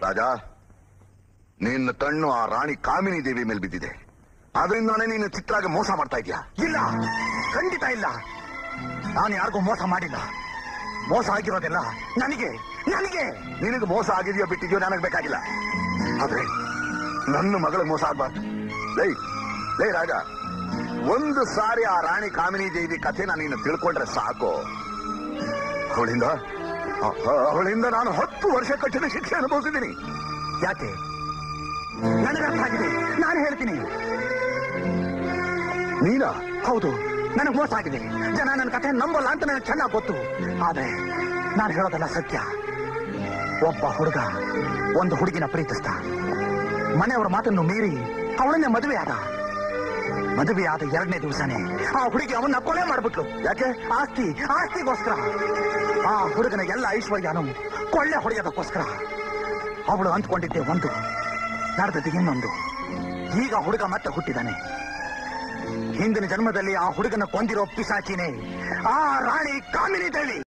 ರಾಜ ನಿನ್ನ ಕಣ್ಣು ಆ ರಾಣಿ ಕಾಮಿನಿ ದೇವಿ ಮೇಲೆ ಬಿದ್ದಿದೆ ಅದರಿಂದಾನೇ ನೀನು ಚಿತ್ರಾಗ ಮೋಸ ಮಾಡ್ತಾ ಇದೀಯಾ ಇಲ್ಲ ಖಂಡಿತ ಇಲ್ಲ ನಾನು ಯಾರಿಗೂ ಮೋಸ ಮಾಡಿಲ್ಲ ಮೋಸ ಆಗಿರೋದೆಲ್ಲ ನನಗೆ ನನಗೆ ನಿನಗೆ ಮೋಸ ಆಗಿದೆಯೋ ಬಿಟ್ಟಿದ್ಯೋ ನನಗೆ ಬೇಕಾಗಿಲ್ಲ ಆದ್ರೆ ನನ್ನ ಮಗಳ ಮೋಸ ಆಗ್ಬಾರ್ದು ಲೈ ಲೈ ರಾಜ ಒಂದು ಸಾರಿ ಆ ರಾಣಿ ಕಾಮಿನಿ ದೇವಿ ಕಥೆನ ನೀನು ತಿಳ್ಕೊಂಡ್ರೆ ಸಾಕು ಅವಳಿಂದ ಅ- ಅ- ಅವಳಿಂದ ನಾನು ಹತ್ತು ವರ್ಷ ಕಠಿಣ ಶಿಕ್ಷೆ ಅನುಭವಿಸಿದ್ದೀನಿ ಯಾಕೆ ನನಗರ್ಥ ಆಗಿದೆ ನಾನು ಹೇಳ್ತೀನಿ ನೀನಾ ಹೌದು ನನಗೆ ಮೋಸ ಆಗಿದೆ ಜನ ನನ್ನ ಕಥೆ ನಂಬಲ್ಲ ಅಂತ ನನಗೆ ಚೆನ್ನಾಗಿ ಗೊತ್ತು ಆದ್ರೆ ನಾನು ಹೇಳೋದಲ್ಲ ಸತ್ಯ ಒಬ್ಬ ಹುಡುಗ ಒಂದು ಹುಡುಗಿನ ಪ್ರೀತಿಸ್ದ ಮನೆಯವರ ಮಾತನ್ನು ಮೀರಿ ಅವಳನ್ನೇ ಮದುವೆ ಆದ ಮದುವೆ ಆದ ಎರಡನೇ ದಿವಸನೇ ಆ ಹುಡುಗಿ ಅವನ್ನ ಕೊಲೆ ಮಾಡ್ಬಿಟ್ಲು ಯಾಕೆ ಆಸ್ತಿ ಆಸ್ತಿಗೋಸ್ಕರ ಆ ಹುಡುಗನ ಎಲ್ಲ ಐಶ್ವರ್ಯನು ಕೊಳ್ಳೆ ಹೊಡೆಯೋದಕ್ಕೋಸ್ಕರ ಅವಳು ಅಂದ್ಕೊಂಡಿದ್ದೆ ಒಂದು ನಡೆದದ್ದು ಇನ್ನೊಂದು ಈಗ ಹುಡುಗ ಮತ್ತೆ ಹುಟ್ಟಿದಾನೆ ಹಿಂದಿನ ಜನ್ಮದಲ್ಲಿ ಆ ಹುಡುಗನ ಕೊಂದಿರೋ ಪಿಸಾಚಿನೇ ಆ ರಾಣಿ ಕಾಮಿನಿ ದೇವಿ